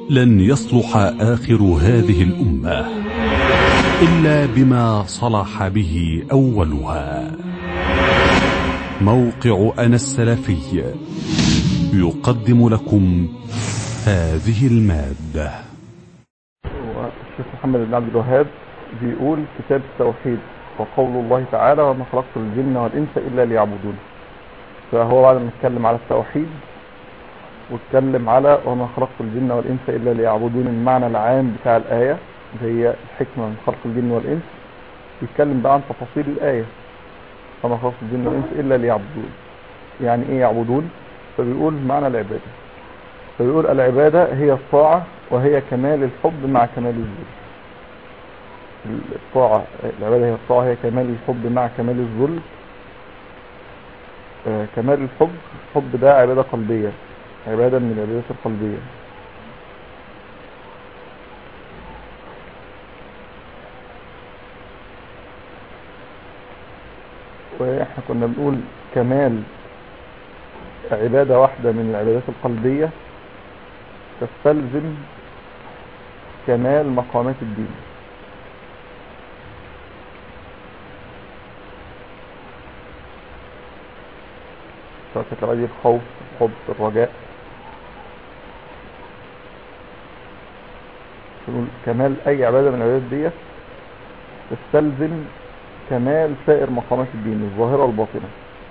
لن يصلح آخر هذه الأمة إلا بما صلح به أولها موقع أنا السلفي يقدم لكم هذه المادة الشيخ محمد بن عبد الوهاب بيقول كتاب التوحيد وقول الله تعالى وما خلقت الجن والإنس إلا ليعبدون فهو بعد ما اتكلم على التوحيد واتكلم على وما خلقت الجن والإنس إلا ليعبدون المعنى العام بتاع الآية اللي هي الحكمة من خلق الجن والإنس بيتكلم بقى عن تفاصيل الآية وما خلقت الجن والإنس إلا ليعبدون يعني إيه يعبدون فبيقول معنى العبادة فبيقول العبادة هي الطاعة وهي كمال الحب مع كمال الذل الطاعة العبادة هي الطاعة هي كمال الحب مع كمال الذل آه كمال الحب الحب ده عبادة قلبية عبادة من العبادات القلبية واحنا كنا بنقول كمال عبادة واحدة من العبادات القلبية تستلزم كمال مقامات الدين سواء كانت العبادة الخوف الحب الرجاء نقول كمال اي عبادة من العبادات دي تستلزم كمال سائر مقامات الدين الظاهرة والباطنة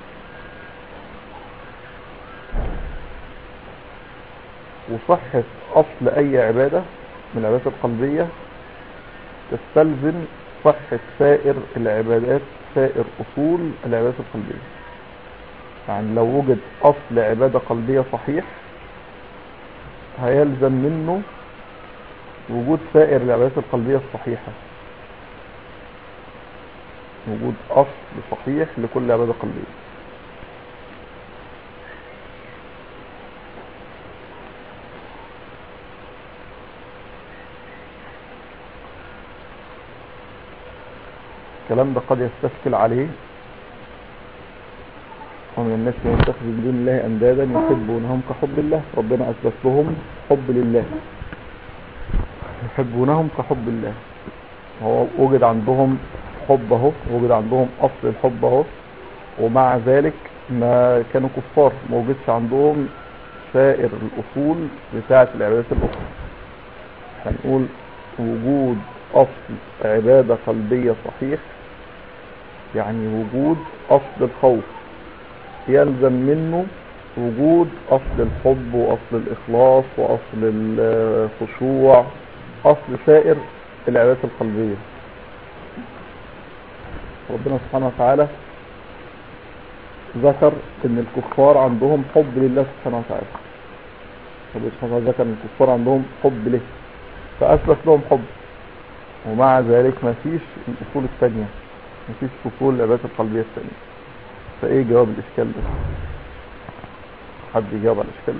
وصحة أصل أي عبادة من العبادات القلبية تستلزم صحة سائر العبادات سائر أصول العبادات القلبية يعني لو وجد أصل عبادة قلبية صحيح هيلزم منه وجود سائر العبادات القلبية الصحيحة وجود أصل صحيح لكل عبادة قلبية الكلام ده قد يستشكل عليه ومن الناس من يتخذ من دون الله اندادا يحبونهم كحب الله ربنا اثبت لهم حب لله يحبونهم كحب الله هو وجد عندهم حب اهو وجد عندهم اصل الحب اهو ومع ذلك ما كانوا كفار ما وجدش عندهم سائر الاصول بتاعه العبادات الاخرى هنقول وجود اصل عبادة قلبية صحيح يعني وجود اصل الخوف يلزم منه وجود اصل الحب واصل الاخلاص واصل الخشوع اصل سائر العبادات القلبية ربنا سبحانه وتعالى ذكر ان الكفار عندهم حب لله سبحانه وتعالى ربنا سبحانه وتعالى ذكر ان الكفار عندهم حب له فاثبت لهم حب ومع ذلك ما فيش الاصول الثانية ما فيش اصول العبادات القلبية الثانية فايه جواب الاشكال ده حد يجاوب على الاشكال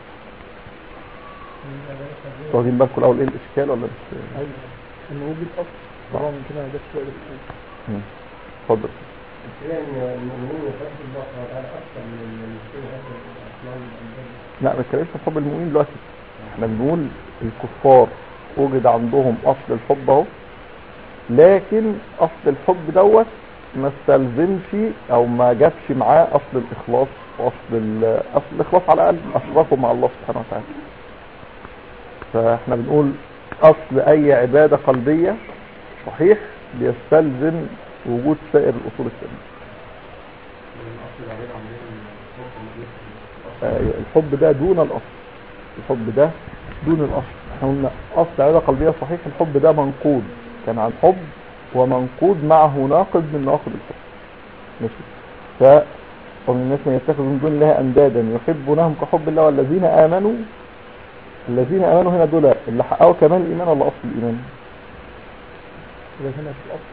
واخدين بالكم الاول ايه الاشكال ولا مش ايوه ان وجود اصل طبعا من كده ده شويه مم. اتفضل يعني المؤمنين يحب الله سبحانه وتعالى اكثر من المسلمين يحب الاصنام والأنداد. لا ما بنتكلمش عن حب المؤمنين دلوقتي احنا بنقول الكفار وجد عندهم اصل الحب اهو لكن اصل الحب دوت ما استلزمش او ما جابش معاه اصل الاخلاص واصل ال- اصل الاخلاص على الاقل اشركوا مع الله سبحانه وتعالى فاحنا بنقول اصل اي عبادة قلبية صحيح بيستلزم وجود سائر الاصول الثانية آه، الحب ده دون الاصل الحب ده دون الاصل احنا قلنا اصل عبادة قلبية صحيح الحب ده منقود كان عن حب ومنقود معه ناقض من نواقض الحب ماشي ف ومن الناس من يتخذ من دون الله اندادا يحبونهم كحب الله والذين امنوا الذين امنوا هنا دول اللي حققوا كمال الايمان ولا اصل الايمان ده هنا في الاصل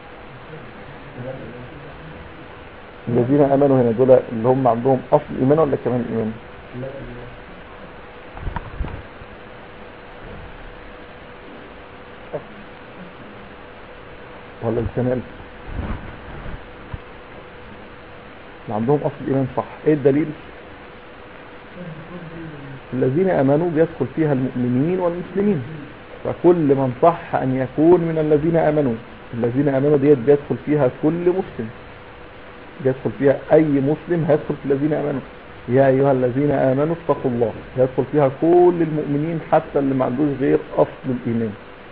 الذين امنوا هنا دول اللي هم عندهم اصل الايمان ولا كمال الايمان ولا الكمال اللي عندهم اصل الايمان صح ايه الدليل الذين امنوا بيدخل فيها المؤمنين والمسلمين فكل من صح ان يكون من الذين امنوا الذين امنوا ديت بيدخل فيها كل مسلم يدخل فيها اي مسلم هيدخل في الذين امنوا يا ايها الذين امنوا اتقوا الله يدخل فيها كل المؤمنين حتى اللي ما عندوش غير اصل الايمان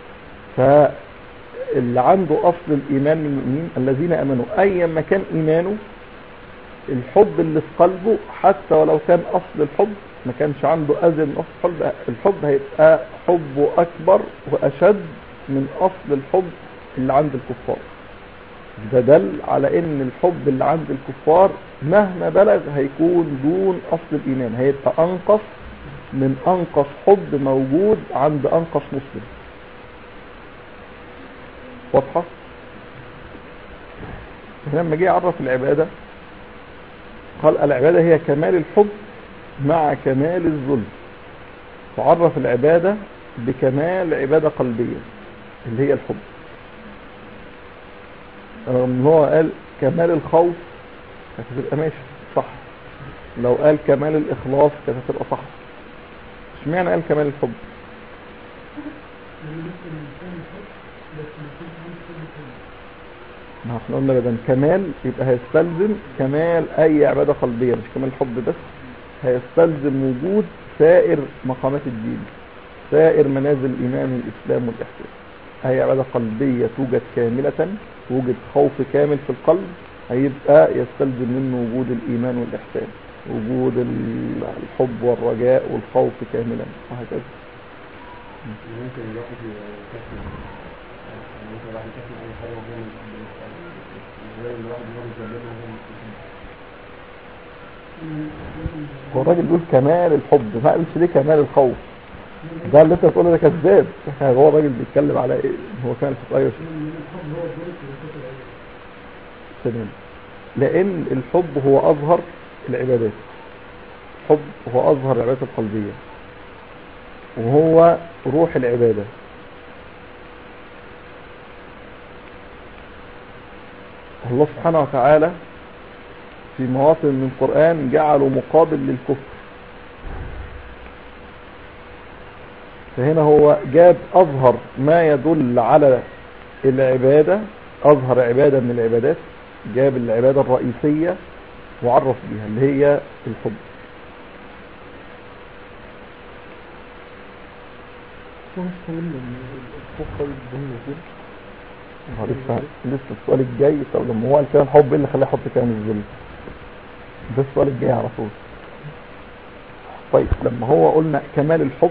فاللي عنده اصل الايمان من المؤمنين الذين امنوا ايا ما كان ايمانه الحب اللي في قلبه حتى ولو كان اصل الحب ما كانش عنده اذى من اصل الحب الحب هيبقى حبه اكبر واشد من اصل الحب اللي عند الكفار ده دل على ان الحب اللي عند الكفار مهما بلغ هيكون دون اصل الايمان هيبقى انقص من انقص حب موجود عند انقص مسلم واضحه لما جه يعرف العباده قال العباده هي كمال الحب مع كمال الذل وعرف العباده بكمال عباده قلبيه اللي هي الحب رغم ان هو قال كمال الخوف كانت هتبقى ماشي صح لو قال كمال الاخلاص كانت هتبقى صح اشمعنى قال كمال الحب ما احنا قلنا بدل كمال يبقى هيستلزم كمال اي عبادة قلبية مش كمال الحب بس هيستلزم وجود سائر مقامات الدين سائر منازل الايمان والاسلام والاحسان اي عبادة قلبية توجد كاملة توجد خوف كامل في القلب هيبقى يستلزم منه وجود الايمان والاحسان وجود ال- الحب والرجاء والخوف كاملا وهكذا ممكن الواحد يكتم ممكن الواحد يكتم أي حاجة وهو مش زي الواحد هو متجمد وهو مش هو الراجل بيقول كمال الحب ما قالش ليه كمال الخوف ده اللي انت بتقوله ده كذاب هو الراجل بيتكلم على ايه هو كان الحب ايوه تمام لان الحب هو اظهر العبادات الحب هو اظهر العبادات القلبيه وهو روح العباده الله سبحانه وتعالى في مواطن من القرآن جعله مقابل للكفر فهنا هو جاب أظهر ما يدل على العبادة أظهر عبادة من العبادات جاب العبادة الرئيسية وعرف بها اللي هي الحب هو لسه لسه السؤال الجاي طب لما هو قال كده الحب ايه اللي خلاه يحط كده من الذل ده السؤال الجاي على طول طيب لما هو قلنا كمال الحب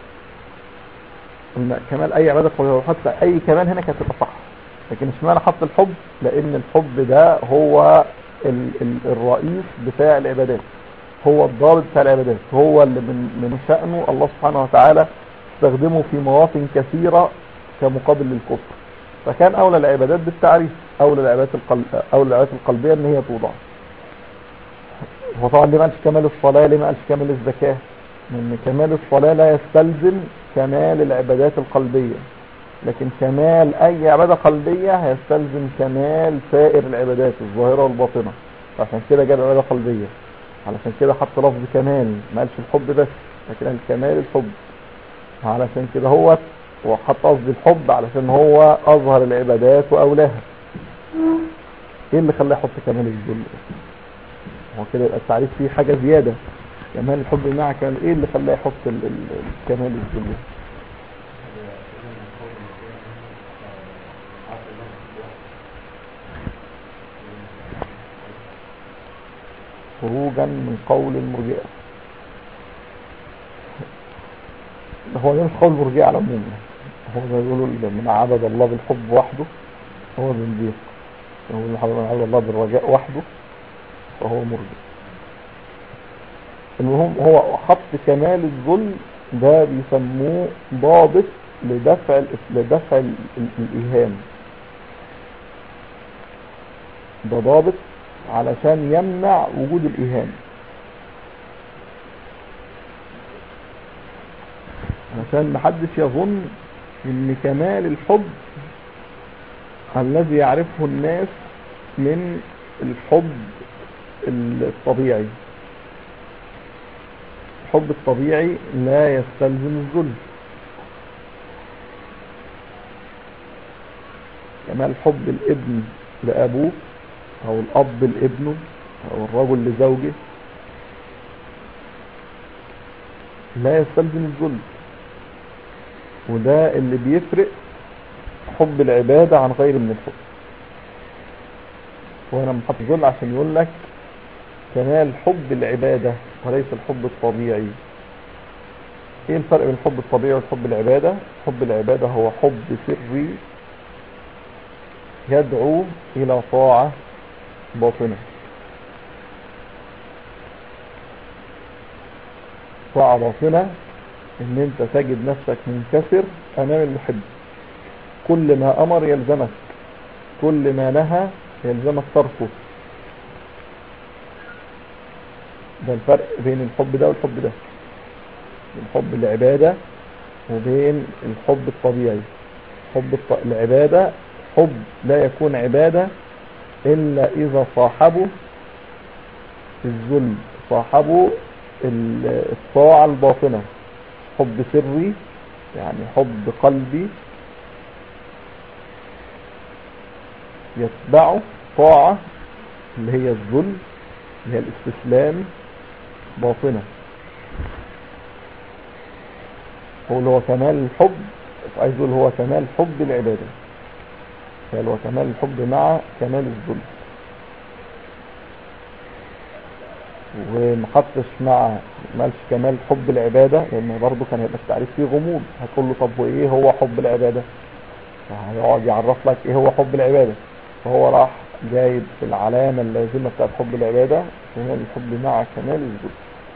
قلنا كمال اي عباده قويه حتى اي كمال هنا كانت تبقى صح لكن اشمعنى حط الحب لان الحب ده هو ال ال الرئيس بتاع العبادات هو الضابط بتاع العبادات هو اللي من من شأنه الله سبحانه وتعالى استخدمه في مواطن كثيرة كمقابل للكفر فكان اولى العبادات بالتعريف اولى العبادات القلب اولى العبادات القلبيه ان هي توضع هو طبعا ليه ما قالش كمال الصلاه ليه ما قالش كمال الزكاه لان كمال الصلاه لا يستلزم كمال العبادات القلبيه لكن كمال اي عباده قلبيه هيستلزم كمال سائر العبادات الظاهره والباطنه عشان كده جاب عباده قلبيه علشان كده حط لفظ كمال ما قالش الحب بس لكن قال كمال الحب علشان كده هو وحط قصد الحب علشان هو اظهر العبادات واولاها ايه اللي خلاه يحط كمال الذل هو كده يبقى التعريف فيه حاجه زياده كمال الحب مع كمال ايه اللي خلاه يحط ال- ال- كمال الذل خروجا من قول المرجئه هو ده مش قول المرجئه على العموم هو زي ما بيقولوا من عبد الله بالحب وحده هو زنديق هو من عبد الله بالرجاء وحده فهو مرجئ المهم هو خط كمال الذل ده بيسموه ضابط لدفع الإس- لدفع ال- ال- الإيهام ده ضابط علشان يمنع وجود الإيهام عشان محدش يظن ان كمال الحب الذي يعرفه الناس من الحب الطبيعي الحب الطبيعي لا يستلزم الذل كمال حب الابن لأبوه أو الأب لابنه أو الرجل لزوجه لا يستلزم الذل وده اللي بيفرق حب العبادة عن غير من الحب وهنا محط ذل عشان يقول لك كمال حب العبادة وليس الحب الطبيعي ايه الفرق بين الحب الطبيعي والحب العبادة حب العبادة هو حب سري يدعو الى طاعة باطنة طاعة باطنة ان انت تجد نفسك منكسر امام المحب كل ما امر يلزمك كل ما نهى يلزمك تركه ده الفرق بين الحب ده والحب ده بين حب العبادة وبين الحب الطبيعي حب الط... العبادة حب لا يكون عبادة إلا إذا صاحبه الذل صاحبه ال- الطاعة الباطنة حب سري يعني حب قلبي يتبعه طاعة اللي هي الذل اللي هي الاستسلام باطنة هو اللي هو كمال الحب عايز يقول هو كمال حب العبادة قال هو كمال الحب مع كمال الذل وما حطش مع مالش كمال حب العبادة لأن برضه كان هيبقى التعريف فيه غموض هتقول له طب وإيه هو حب العبادة هيقعد يعرف لك إيه هو حب العبادة فهو راح جايب العلامة اللازمة بتاعت حب العبادة كمال الحب مع كمال الذل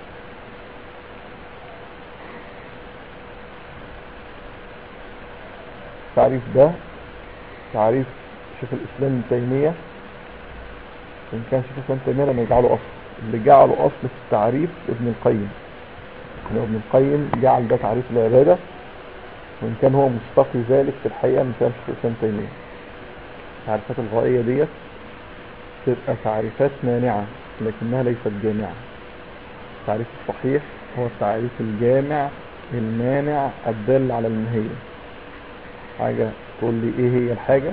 التعريف ده تعريف شيخ الإسلام ابن تيمية إن كان شيخ الإسلام ابن تيمية لما يجعله أصل اللي جعله أصل في التعريف ابن القيم يعني ابن القيم جعل ده تعريف العبادة وإن كان هو مستقي ذلك في الحقيقة من كلام شيخ الإسلام ابن تيمية التعريفات الغائية ديت تبقى تعريفات مانعة لكنها ليست جامعة التعريف الصحيح هو التعريف الجامع المانع الدال على الماهية حاجة تقول لي ايه هي الحاجة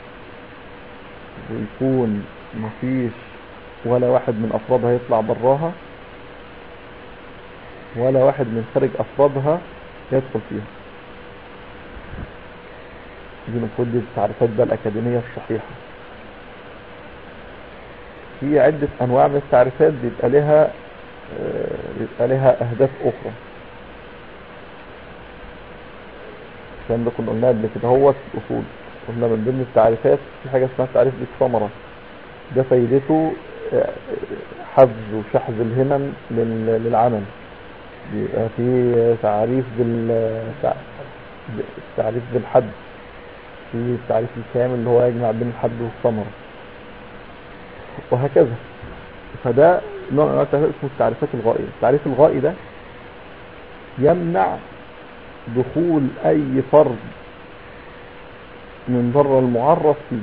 ويكون مفيش ولا واحد من افرادها يطلع براها ولا واحد من خارج افرادها يدخل فيها دي المفروض دي التعريفات بقى الأكاديمية الصحيحة في عدة أنواع من التعريفات بيبقى لها آه، بيبقى لها أهداف أخرى الكلام ده كنا قلناه قبل كده هو الأصول قلنا من ضمن التعريفات في حاجة اسمها تعريف بالثمرة ده فايدته آه، حفز وشحذ الهمم لل- للعمل بيبقى في تعريف بال تع- تعريف بالحد في التعريف الكامل اللي هو يجمع بين الحد والثمرة وهكذا فده نوع من انواع التعريفات اسمه التعريفات الغائية التعريف الغائي ده يمنع دخول اي فرد من بره المعرف فيه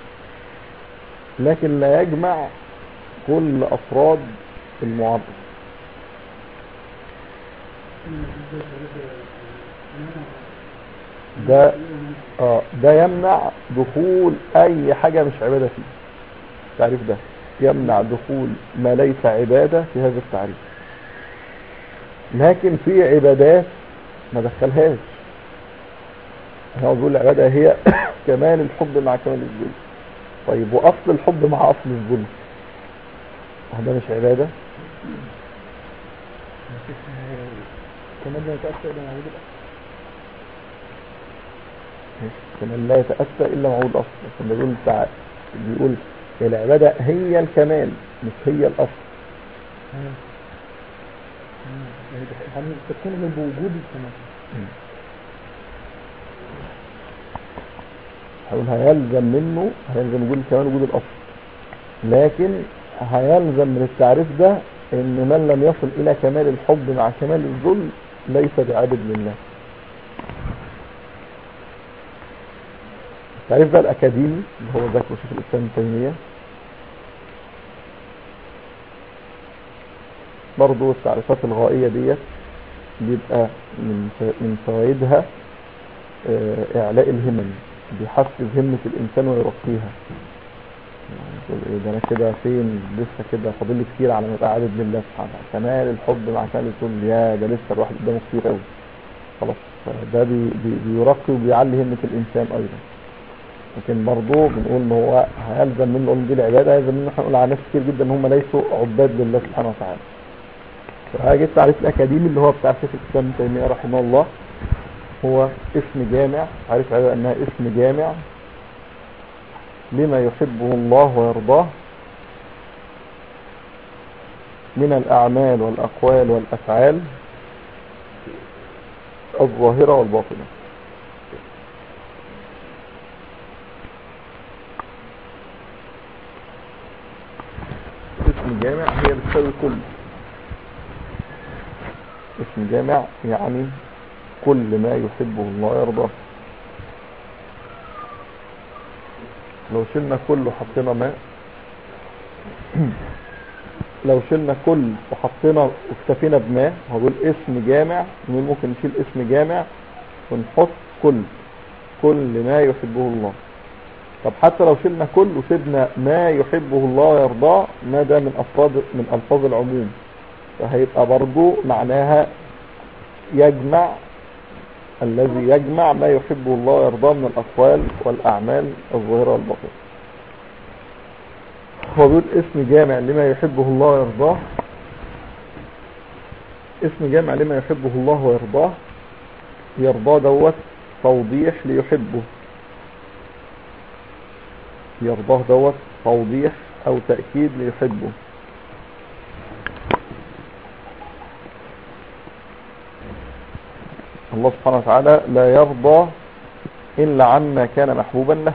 لكن لا يجمع كل افراد المعرف ده اه ده يمنع دخول اي حاجة مش عبادة فيه التعريف ده يمنع دخول ما ليس عبادة في هذا التعريف لكن في عبادات ما دخلهاش هو بيقول العبادة هي كمال الحب مع كمال الذل طيب واصل الحب مع اصل الذل هذا مش عبادة كمان لا يتأثر إلى موجود الأصل كمال لا يتأتى إلا موعود أصل لكن بيقول تع... بيقول العبادة هي الكمال مش هي الأصل يعني تكون من بوجود الكمال هيقول هيلزم منه هيلزم وجود الكمال وجود الأصل لكن هيلزم من التعريف ده ان من لم يصل الى كمال الحب مع كمال الذل ليس بعابد لله التعريف ده الاكاديمي اللي هو ذكره شيخ الاسلام ابن تيميه التعريف الصحيح هو التعريف الجامع المانع الدال على الماهيه التعريف الغائي ده يمنع دخول اي فرد من بره المعرف فيه لكن لا يجمع كل افراد المعرف برضو التعريفات الغائية ديت بيبقى من ف- من فوائدها آه، إعلاء الهمم بيحفز همة الإنسان ويرقيها يعني تقول إيه ده أنا كده فين لسه كده فاضل لي كتير على ما أبقى عابد لله سبحانه وتعالى كمال الحب مع كمال تقول يا ده لسه الواحد قدامه كتير قوي خلاص فده بي بي بيرقي وبيعلي همة الإنسان أيضا لكن برضه بنقول ان هو هيلزم منه نقول دي العباده هيلزم منه احنا نقول على ناس كتير جدا ان هم ليسوا عباد لله سبحانه وتعالى. فهاجي التعريف الاكاديمي اللي هو بتاع شيخ الاسلام ابن تيميه رحمه الله هو اسم جامع عارف عبادة انها اسم جامع لما يحبه الله ويرضاه من الاعمال والاقوال والافعال الظاهره والباطنه. اسم جامع هي بتساوي كل اسم جامع يعني كل ما يحبه الله ويرضاه لو شلنا كل وحطينا ما لو شلنا كل وحطينا واكتفينا بما هو بيقول اسم جامع ممكن نشيل اسم جامع ونحط كل كل ما يحبه الله طب حتى لو شلنا كل وسيبنا ما يحبه الله ويرضاه ما ده من أفراد من ألفاظ العموم فهيبقى برضو معناها يجمع الذي يجمع ما يحبه الله ويرضاه من الأقوال والأعمال الظاهرة والباطنة هو بيقول اسم جامع لما يحبه الله ويرضاه اسم جامع لما يحبه الله ويرضاه يرضاه دوت توضيح ليحبه يرضاه دوت توضيح او تأكيد ليحبه الله سبحانه وتعالى لا يرضى إلا عما كان محبوبا له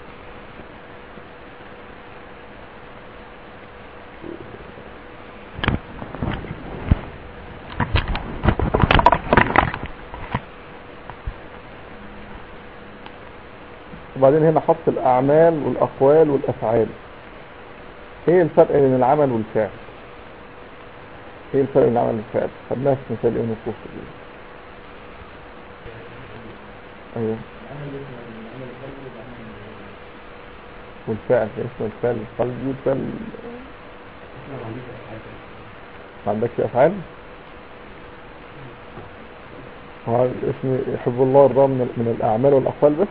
وبعدين هنا حط الأعمال والأقوال والأفعال ايه الفرق بين العمل والفعل ايه الفرق بين العمل والفعل خدناها في مثال ايه نصوص دي ايوه والفعل اسم الفعل القلبي والفعل ما عندكش افعال هو اسم يحب الله ويرضاه من, من الاعمال والاقوال بس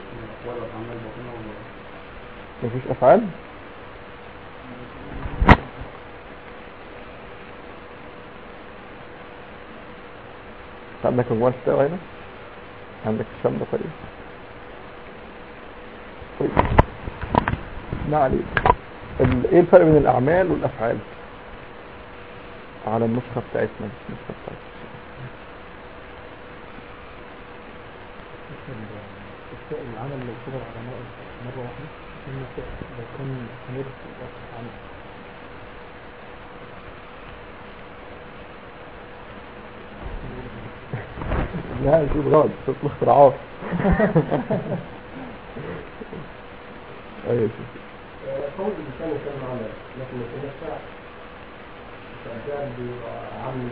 مفيش افعال عندك مجموعة ستة هنا عندك الشام ده طيب طيب ما عليك ال- ايه الفرق بين الاعمال والافعال على النسخة بتاعتنا مش النسخة بتاعتنا الفعل العمل لو صدر على مرة مرة واحدة ثم لو كان مستمر في الوقت عمل لا شوف غلط شوف الاختراعات ايوه شوف قول الإنسان كان عمل لكن لو كان فعل عمل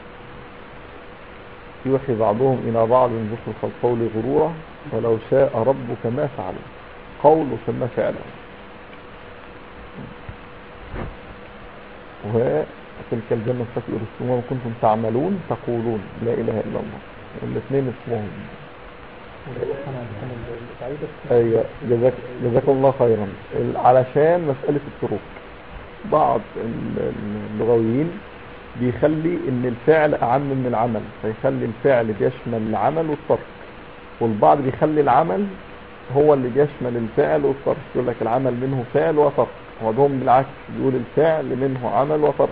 يوحي بعضهم إلى بعض زخرف القول غرورا ولو شاء ربك ما فعل قول ثم فعل وتلك الجنة التي أرسلتموها كنتم تعملون تقولون لا إله إلا الله الاثنين اسمهم أنا كان السعيدة ايوه جزاك جزاكم الله خيرا ال- علشان مسألة التروك بعض ال- اللغويين بيخلي ان الفعل اعم من العمل فيخلي الفعل بيشمل العمل والترك والبعض بيخلي العمل هو اللي بيشمل الفعل والترك يقول لك العمل منه فعل وترك وعندهم بالعكس بيقول الفعل منه عمل وترك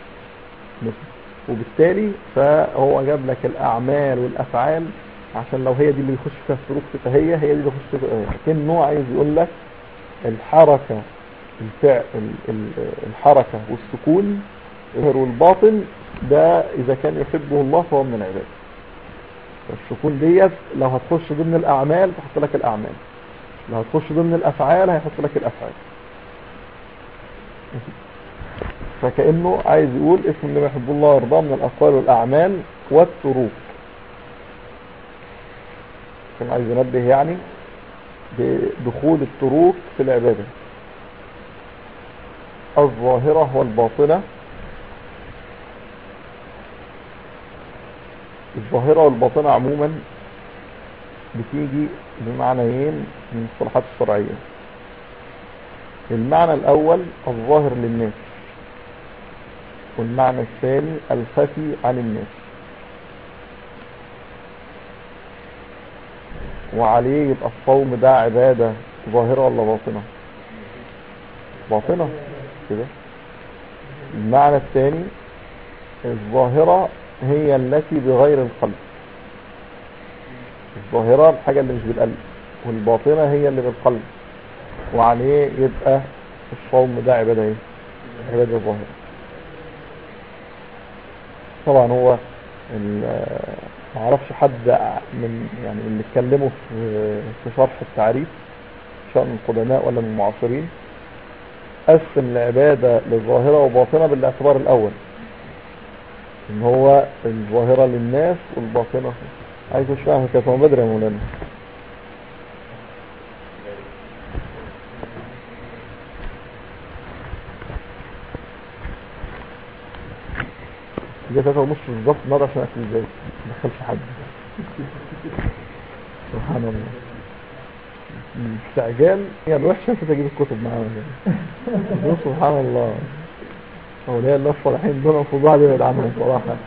وبالتالي فهو جاب لك الاعمال والافعال عشان لو هي دي اللي يخش فيها السلوك فهي هي دي اللي يخش فيها لكنه عايز يقول لك الحركة الفعل ال- ال- الحركة والسكون الظاهر والباطن ده إذا كان يحبه الله فهو من العباد السكون ديت لو هتخش ضمن الأعمال تحط لك الأعمال لو هتخش ضمن الأفعال هيحط لك الأفعال فكأنه عايز يقول اسم اللي يحب الله ويرضاه من الأقوال والأعمال والتروك كان عايز ينبه يعني بدخول التروك في العبادة الظاهرة والباطنة الظاهرة والباطنة عموما بتيجي بمعنيين من الصلاحات الشرعية المعنى الأول الظاهر للناس والمعنى الثاني الخفي عن الناس وعليه يبقى الصوم ده عبادة ظاهرة ولا باطنة باطنة كده المعنى الثاني الظاهرة هي التي بغير القلب الظاهرة الحاجة اللي مش بالقلب والباطنة هي اللي بالقلب وعليه يبقى الصوم ده عبادة ايه عبادة ظاهرة طبعا هو ما اعرفش حد من يعني اللي اتكلموا في في شرح التعريف سواء من القدماء ولا من المعاصرين قسم العبادة للظاهرة وباطنة بالاعتبار الاول ان هو الظاهرة للناس والباطنة عايز مش فاهم كانت بدري يا مولانا جه تلاتة ونص بالظبط النهارده عشان اكل ازاي ما دخلش حد سبحان الله الاستعجال هي الوحشة انت تجيب الكتب معانا كده سبحان الله اولياء الله الصالحين دول المفروض واحد يبعد عنهم صراحة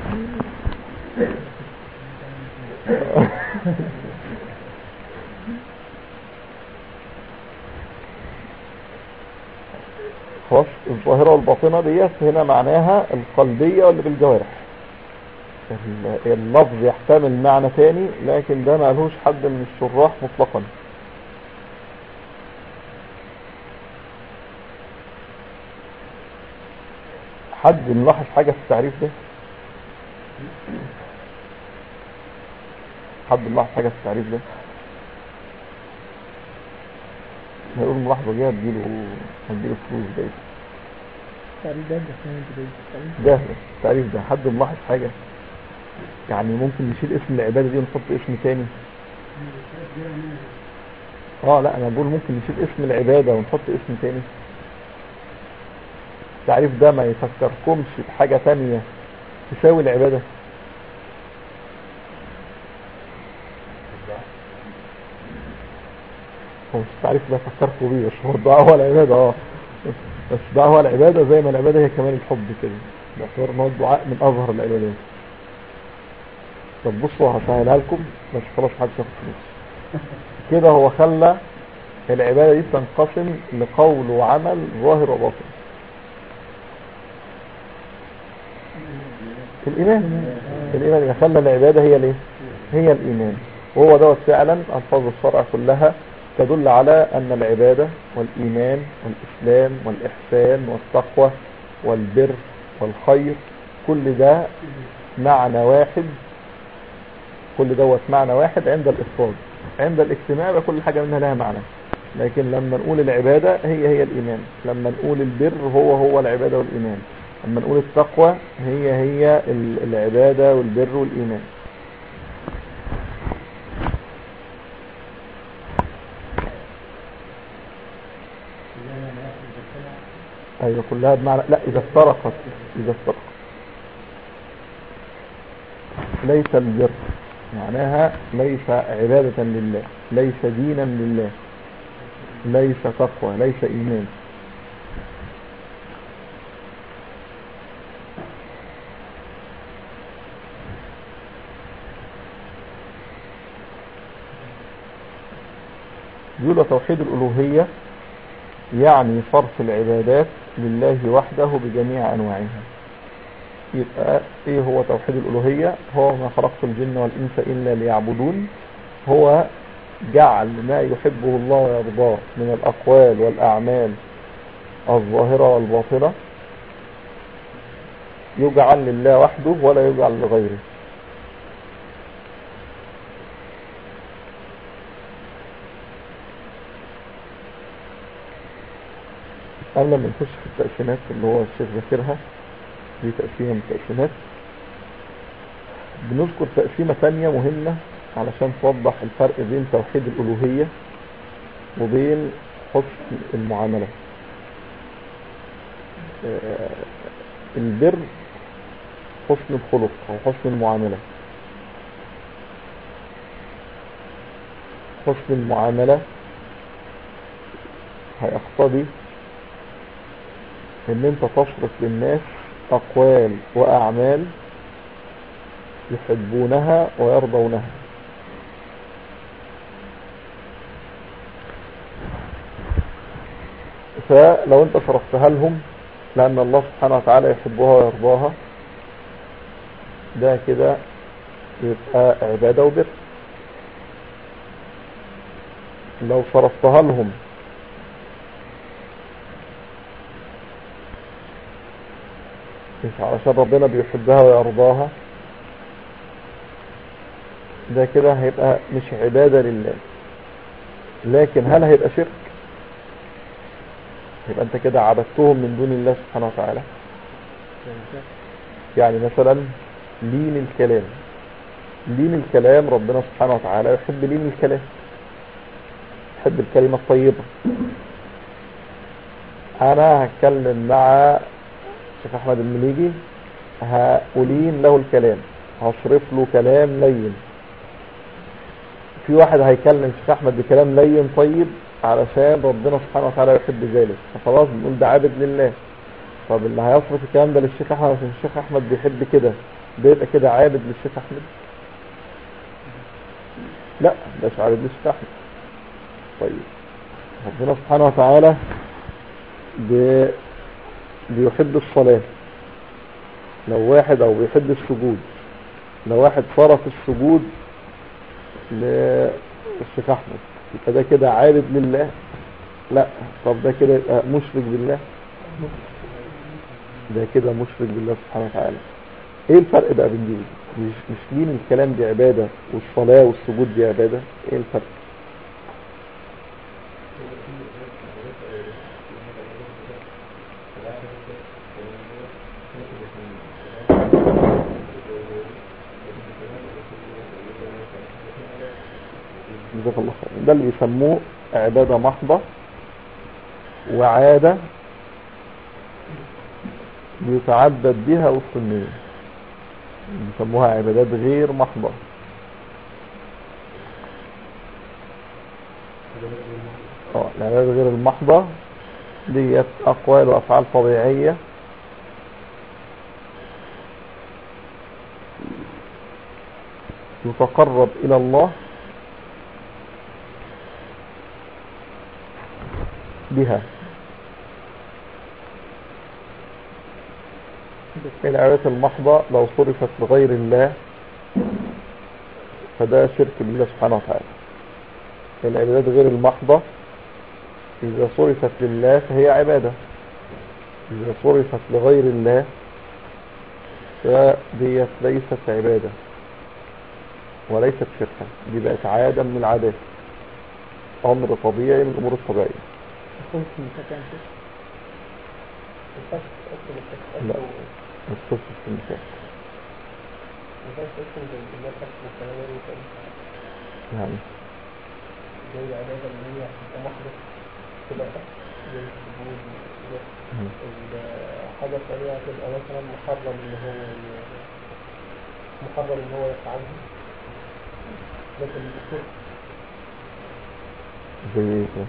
خلاص الظاهرة والباطنة ديت هنا معناها القلبية واللي بالجوارح اللفظ يحتمل معنى تاني لكن ده مالهوش حد من الشراح مطلقا حد ملاحظ حاجة في التعريف ده حد ملاحظ حاجة في التعريف ده هيقول ملاحظة دي هتجيله هتجيله فلوس ده التعريف ده بس انا انت التعريف ده التعريف ده حد ملاحظ حاجة يعني ممكن نشيل اسم العبادة دي ونحط اسم تاني اه لا انا بقول ممكن نشيل اسم العبادة ونحط اسم تاني التعريف ده ما يفكركمش بحاجة تانية تساوي العبادة هو مش التعريف ده فكركم بيه بس هو الدعاء هو العبادة اه بس الدعاء هو العبادة زي ما العبادة هي كمان الحب كده باعتبار ان هو الدعاء من اظهر العبادات طب بصوا هسهلها لكم بس خلاص محدش ياخد فلوس كده هو خلى العبادة دي تنقسم لقول وعمل ظاهر وباطن الإيمان الإيمان اللي خلى العبادة هي ليه هي الإيمان وهو دوت فعلا ألفاظ الشرع كلها تدل على أن العبادة والإيمان والإسلام والإحسان والتقوى والبر والخير كل ده معنى واحد كل دوت معنى واحد عند الإفراد عند الاجتماع يبقى كل حاجة منها لها معنى لكن لما نقول العبادة هي هي الإيمان لما نقول البر هو هو العبادة والإيمان لما نقول التقوى هي هي ال- العبادة والبر والإيمان أيوة كلها بمعنى لا إذا افترقت إذا افترقت ليس البر معناها ليس عبادة لله ليس دينا لله ليس تقوى ليس إيمان يقول توحيد الألوهية يعني صرف العبادات لله وحده بجميع أنواعها يبقى ايه هو توحيد الألوهية هو ما خلقت الجن والإنس إلا ليعبدون هو جعل ما يحبه الله ويرضاه من الأقوال والأعمال الظاهرة والباطنة يجعل لله وحده ولا يجعل لغيره قبل ما نخش في التقسيمات اللي هو الشيخ ذاكرها دي تقسيمة من التقسيمات بنذكر تقسيمة ثانية مهمة علشان توضح الفرق بين توحيد الألوهية وبين حسن المعاملة آه، البر حسن الخلق أو حسن المعاملة حسن المعاملة هيقتضي ان انت تصرف للناس اقوال واعمال يحبونها ويرضونها فلو انت صرفتها لهم لان الله سبحانه وتعالى يحبها ويرضاها ده كده يبقى عبادة وبر لو صرفتها لهم مش علشان ربنا بيحبها ويرضاها ده كده هيبقى مش عبادة لله لكن هل هيبقى شرك يبقى انت كده عبدتهم من دون الله سبحانه وتعالى يعني مثلا لين الكلام لين الكلام ربنا سبحانه وتعالى يحب لين الكلام يحب الكلمة الطيبة انا هتكلم مع الشيخ احمد المليجي هألين له الكلام هصرف له كلام لين في واحد هيكلم الشيخ احمد بكلام لين طيب علشان ربنا سبحانه وتعالى يحب ذلك فخلاص بنقول ده عابد لله طب اللي هيصرف الكلام ده للشيخ احمد عشان الشيخ احمد بيحب كده ده يبقى كده عابد للشيخ احمد لا ده مش عابد للشيخ احمد طيب ربنا سبحانه وتعالى بي بيحب الصلاة لو واحد او بيحب السجود لو واحد صرف السجود للشيخ احمد يبقى ده كده عابد لله لا طب ده كده يبقى مشرك بالله ده كده مشرك بالله سبحانه وتعالى ايه الفرق بقى بين دي مش مش لين الكلام دي عبادة والصلاة والسجود دي عبادة ايه الفرق جزاك الله خير ده اللي بيسموه عبادة محضة وعادة بيتعبد بها وسط الناس بيسموها عبادات غير محضة اه العبادات غير المحضة ديت أقوال وأفعال طبيعية يتقرب إلى الله بها العبادات المحضة لو صرفت لغير الله فده شرك بالله سبحانه وتعالى العبادات غير المحضة إذا صرفت لله فهي عبادة إذا صرفت لغير الله فديت ليست عبادة وليست شركا دي بقت عادة من العادات أمر طبيعي من الأمور الطبيعية لا الصف في النساء يعني زي العبادة اللي هي حتى محدث تبقى زي السجود مم. الحاجة الثانية هتبقى مثلا محرم إن هو ي- محرم إن هو يفعلها لكن الشرك زي ايه كده؟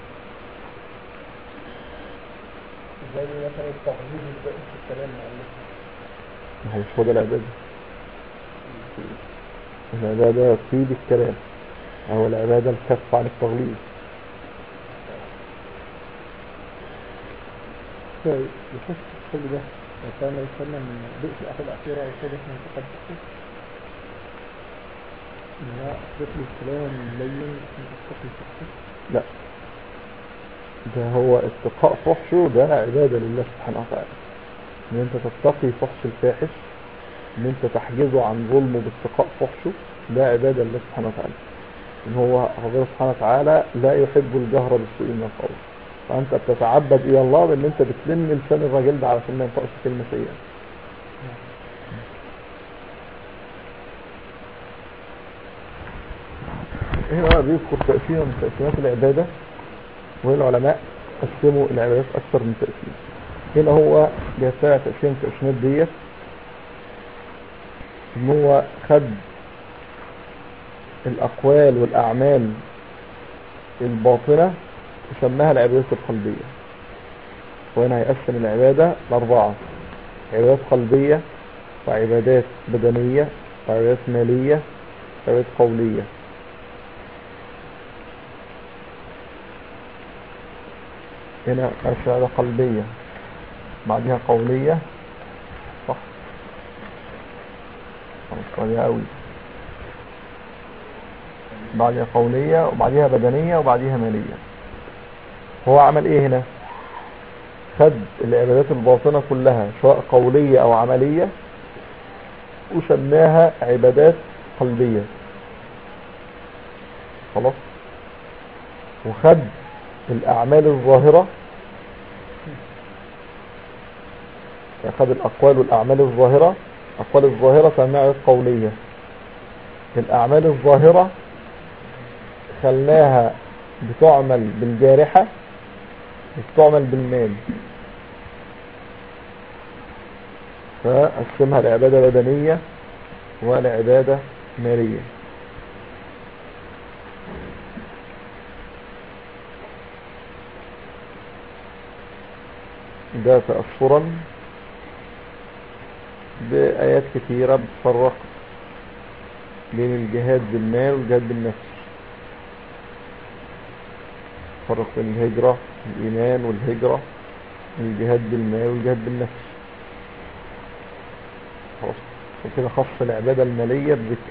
زي مثلا التغليظ الزائد في الكلام مع الناس ما هو مش هو ده العبادة العبادة تفيد الكلام أو العبادة الكف عن التغليظ يخش كل ده وكان يسلم من بئس الأخذ الأخيرة وصدق من تقدسه إنها طفل الكلام لين من أستقل فحشه لا ده هو اتقاء فحشه ده عبادة لله سبحانه وتعالى ان انت تتقي فحش الفاحش ان انت تحجزه عن ظلمه باتقاء فحشه ده عبادة لله سبحانه وتعالى ان هو ربنا سبحانه وتعالى لا يحب الجهر بالسوء من القول فانت بتتعبد الى الله بان انت بتلم لسان الراجل ده علشان ما ينطقش كلمه سيئه هنا بقى بيذكر تقسيمه من تقسيمات العباده وهنا العلماء قسموا العبادات اكثر من تقسيم هنا هو بيتبع تقسيم التقسيمات ديت ان هو خد الاقوال والاعمال الباطنه وسماها العبادات القلبيه وهنا هيقسم العباده لاربعه عبادات قلبيه وعبادات بدنيه وعبادات ماليه وعبادات قوليه هنا شهادة قلبية بعدها قولية صح قوية قوي بعدها قولية وبعدها بدنية وبعدها مالية هو عمل ايه هنا خد العبادات الباطنة كلها سواء قولية او عملية وسماها عبادات قلبية خلاص وخد الأعمال الظاهرة أخذ الأقوال والأعمال الظاهرة الأقوال الظاهرة سماها قولية الأعمال الظاهرة خلاها بتعمل بالجارحة وبتعمل بالمال فقسمها لعبادة بدنية ولعبادة مالية ده تأثرا بآيات كثيرة بتفرق بين الجهاد بالمال والجهاد بالنفس فرق بين الهجرة الإيمان والهجرة الجهاد بالمال والجهاد بالنفس خلاص وكده خص العبادة المالية بذكر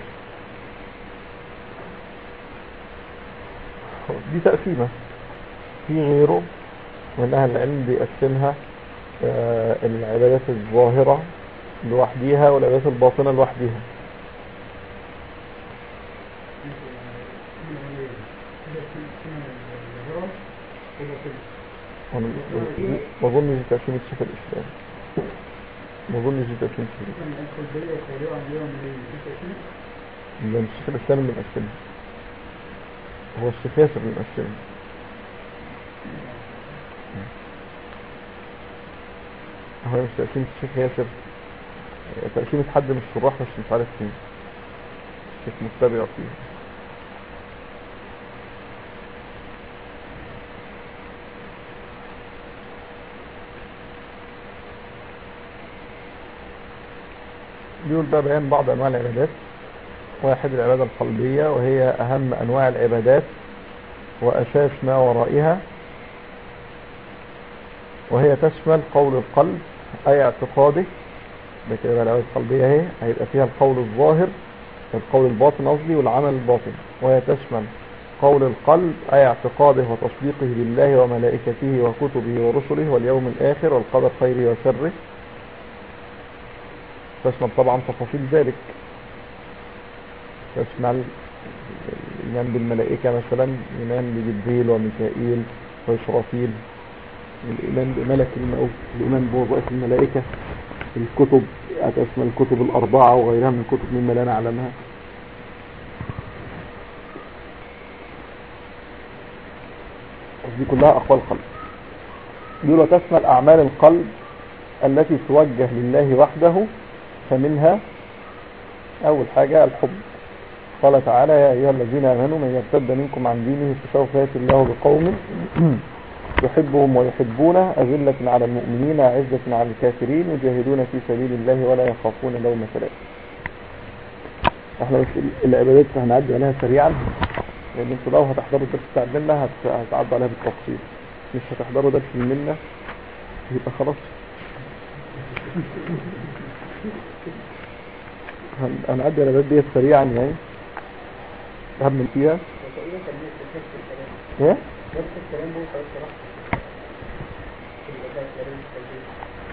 دي تقسيمة في غيره من أهل العلم بيقسمها آه العبادات الظاهرة لوحديها والعبادات الباطنة لوحديها ما اظنش دي تقسيم الشيخ الاسلام ما اظنش دي تقسيم الشيخ الاسلام لا مش الشيخ الاسلام اللي مقسمها هو الشيخ ياسر اللي مقسمها هو مش تقسيم الشيخ ياسر تقسيمة حد من الشراح بس مش عارف مين الشيخ متبع فيها بيقول بقى بيان بعض انواع العبادات واحد العبادة القلبية وهي اهم انواع العبادات واساس ما ورائها وهي تشمل قول القلب اي اعتقاده ده كده بقى العبادة القلبية اهي هيبقى فيها القول الظاهر القول الباطن قصدي والعمل الباطن وهي تشمل قول القلب أي اعتقاده وتصديقه بالله وملائكته وكتبه ورسله واليوم الآخر والقدر خيره وشره تشمل طبعا تفاصيل ذلك تشمل الإيمان بالملائكة مثلا الإيمان بجبريل وميكائيل وإسرافيل الإيمان بملك الموت الإيمان بوظائف الملائكة الكتب تشمل الكتب الأربعة وغيرها من الكتب مما لا نعلمها دي كلها أقوال قلب دول تشمل أعمال القلب التي توجه لله وحده فمنها أول حاجة الحب قال تعالى يا أيها الذين آمنوا من يرتد منكم عن دينه فسوف يأتي الله بقوم يحبهم ويحبونه أذلة على المؤمنين عزة على الكافرين يجاهدون في سبيل الله ولا يخافون لومة لائم احنا بس العبادات هنعدي عليها سريعا لان انتوا لو هتحضروا الدرس بتاع المنة هت- هتعدوا عليها بالتفصيل مش هتحضروا درس المنة يبقى خلاص هن- هنعدي على العبادات ديت سريعا يعني هبني فيها وتقريبا كان نفس نفس الكلام ايه نفس الكلام هو خلاص شرحته في العبادات العلم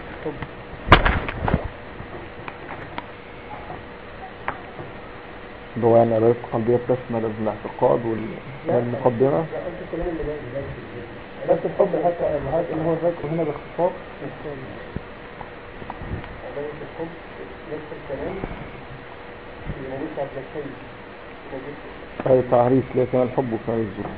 القلبية اللي هو يعني العبادات القلبية بتشمل الاعتقاد والمقدمة لا انت الكلام اللي جاي جاي بس الحب حتى الحاجات اللي هو ذاكره هنا باختصار عبادة الحب نفس الكلام اللي موجود في عبد الحي موجود في هذا تعريف لكن الحب كان الظلم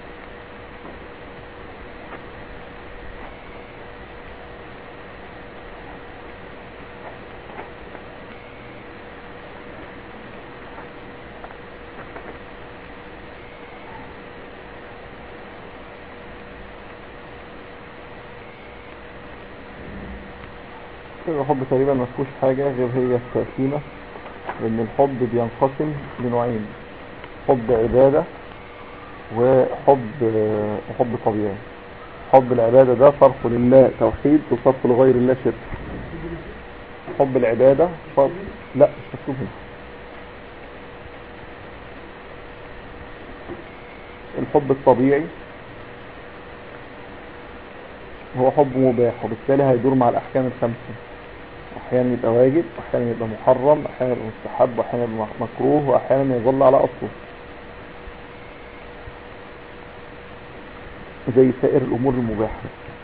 الحب تقريبا ما فيهوش حاجة غير هي التأثيمة لأن الحب بينقسم لنوعين حب عبادة وحب وحب طبيعي حب العبادة ده صرف لله توحيد وصرف لغير الله شرك حب العبادة صرف لا مش مكتوب هنا الحب الطبيعي هو حب مباح وبالتالي هيدور مع الأحكام الخمسة أحيانا يبقى واجب أحيانا يبقى محرم أحيانا يبقى مستحب وأحيانا يبقى مكروه وأحيانا يظل على أصله زي سائر الأمور المباحة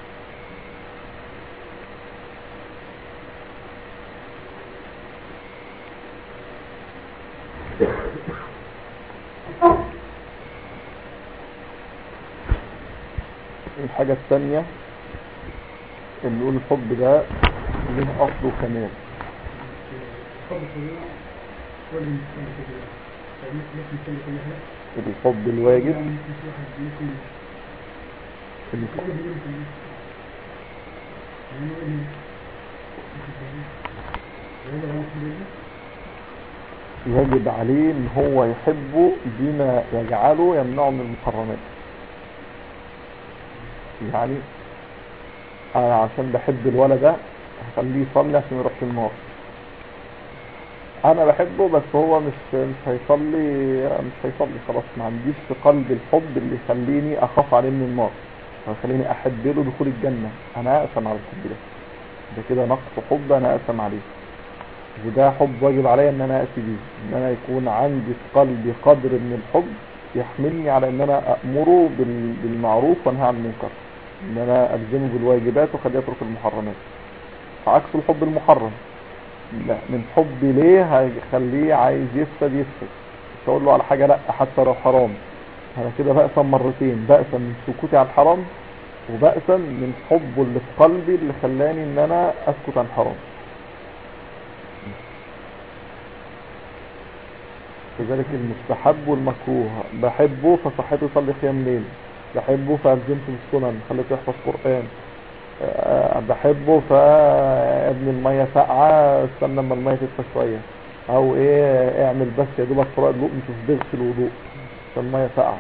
الحاجة الثانية اللي نقول الحب ده له أصل وكمال الحب الطبيعي ولا المستمع كده يعني ممكن يكون كل حاجة الحب الواجب يعني مش واحد ممكن الحب كل بيقول كل يعني هو ايه هذا هو كل يجب عليه ان هو يحبه بما يجعله يمنعه من المحرمات يعني انا عشان بحب الولد ده هخليه يصلي عشان يروح النار انا بحبه بس هو مش مش هيصلي مش هيصلي خلاص ما عنديش في قلبي الحب اللي يخليني اخاف عليه من النار هيخليني احب له دخول الجنة انا اقسم على الحب ده ده كده نقص حب انا اقسم عليه وده حب واجب عليا ان انا اتي بيه ان انا يكون عندي في قلبي قدر من الحب يحملني على ان انا امره بال- بالمعروف وانهى عن المنكر ان انا الزمه بالواجبات وخليه يترك المحرمات عكس الحب المحرم لا من حبي ليه هيخليه عايز يفسد يفسد مش هقول له على حاجه لا حتى لو حرام انا كده بأسا مرتين بأسا من سكوتي عن الحرام وبأسا من حبه اللي في قلبي اللي خلاني ان انا اسكت عن الحرام كذلك المستحب والمكروه بحبه فصحيته يصلي قيام ليل بحبه فألزمته بالسنن خليته يحفظ قرآن أه بحبه فابن المية ساقعة استنى لما المية تدفى شوية او ايه اعمل بس يا دوبك فراء الوضوء مش تصبغش الوضوء عشان المية ساقعة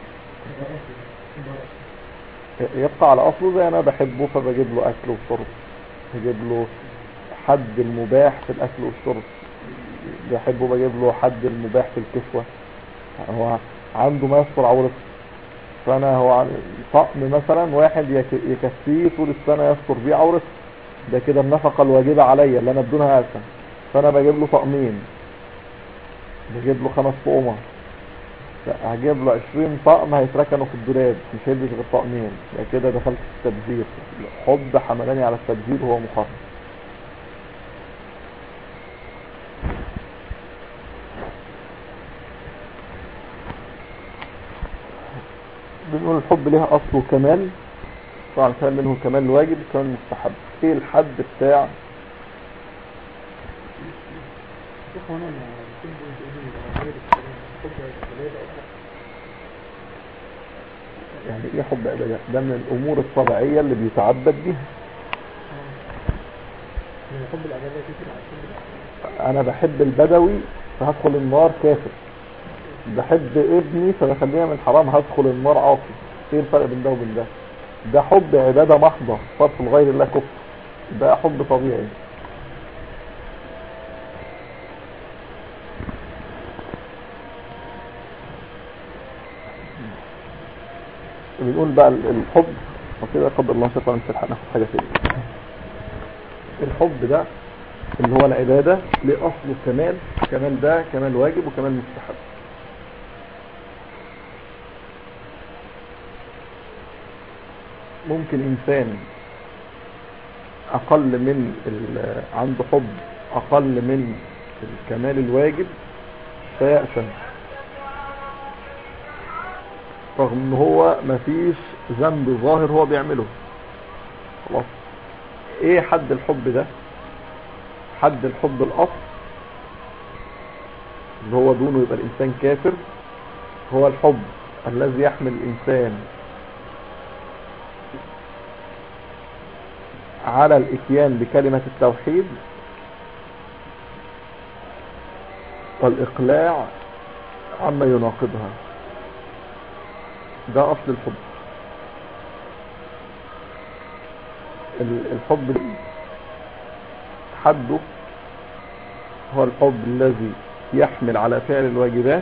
يبقى على اصله زي انا بحبه فبجيب له اكل وشرب بجيب له حد المباح في الاكل والشرب بحبه بجيب له حد المباح في الكسوة هو عنده ما يستر عورته فانا هو عن- طقم مثلا واحد يك- يكفيه طول السنة يستر بيه عورته ده كده النفقة الواجبة عليا اللي انا بدونها اسم فانا بجيب له طقمين بجيب له خمس طقمة لا، هجيب له 20 طقم هيتركنوا في الدولاب مش هيلبس غير طقمين يبقى كده دخلت في التبذير حب حملاني على التبذير وهو محرم بنقول الحب ليها اصل وكمال طبعا كان منه كمال الواجب وكمال المستحب ايه الحد بتاع شوف هنا ما كل يقولوا غير الكلام حب العبادة أو يعني ايه حب عبادة ده من الامور الطبيعية اللي بيتعبد بيها من حب العبادة كتير عشان انا بحب البدوي فهدخل النار كافر بحب ابني فبخليها من حرام هدخل النار عاصي ايه الفرق بين ده وبين ده ده حب عبادة محضة صرف لغير الله كفر ده حب طبيعي بنقول بقى ال- الحب وكده قدر الله شكرا مش هنلحق ناخد حاجة تاني الحب ده اللي هو العبادة ليه أصل كمال كمال ده كمال واجب وكمال مستحب ممكن إنسان أقل من ال- عنده حب أقل من الكمال الواجب فيأسم رغم ان هو مفيش ذنب ظاهر هو بيعمله خلاص ايه حد الحب ده حد الحب الاصل اللي هو دونه يبقى الانسان كافر هو الحب الذي يحمل الانسان على الاتيان بكلمة التوحيد والاقلاع عما يناقضها ده اصل الحب ال- الحب ده حده هو الحب الذي يحمل على فعل الواجبات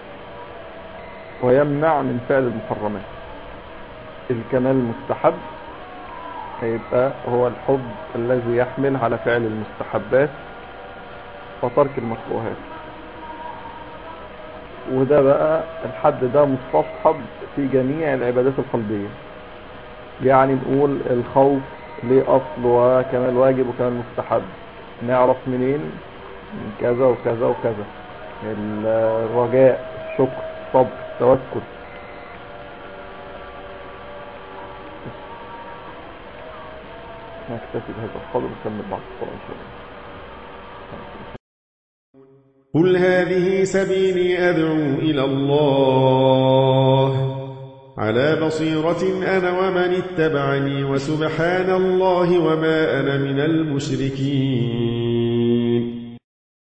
ويمنع من فعل المحرمات الكمال المستحب هيبقى هو الحب الذي يحمل على فعل المستحبات وترك المكروهات وده بقى الحد ده مستصحب في جميع العبادات القلبية يعني نقول الخوف ليه أصل وكمال واجب وكمال مستحب نعرف منين من كذا وكذا وكذا الرجاء الشكر الصبر التوكل نكتفي بهذا القدر ونكمل بعد الصلاة إن شاء الله قل هذه سبيلي أدعو إلى الله على بصيرة أنا ومن اتبعني وسبحان الله وما أنا من المشركين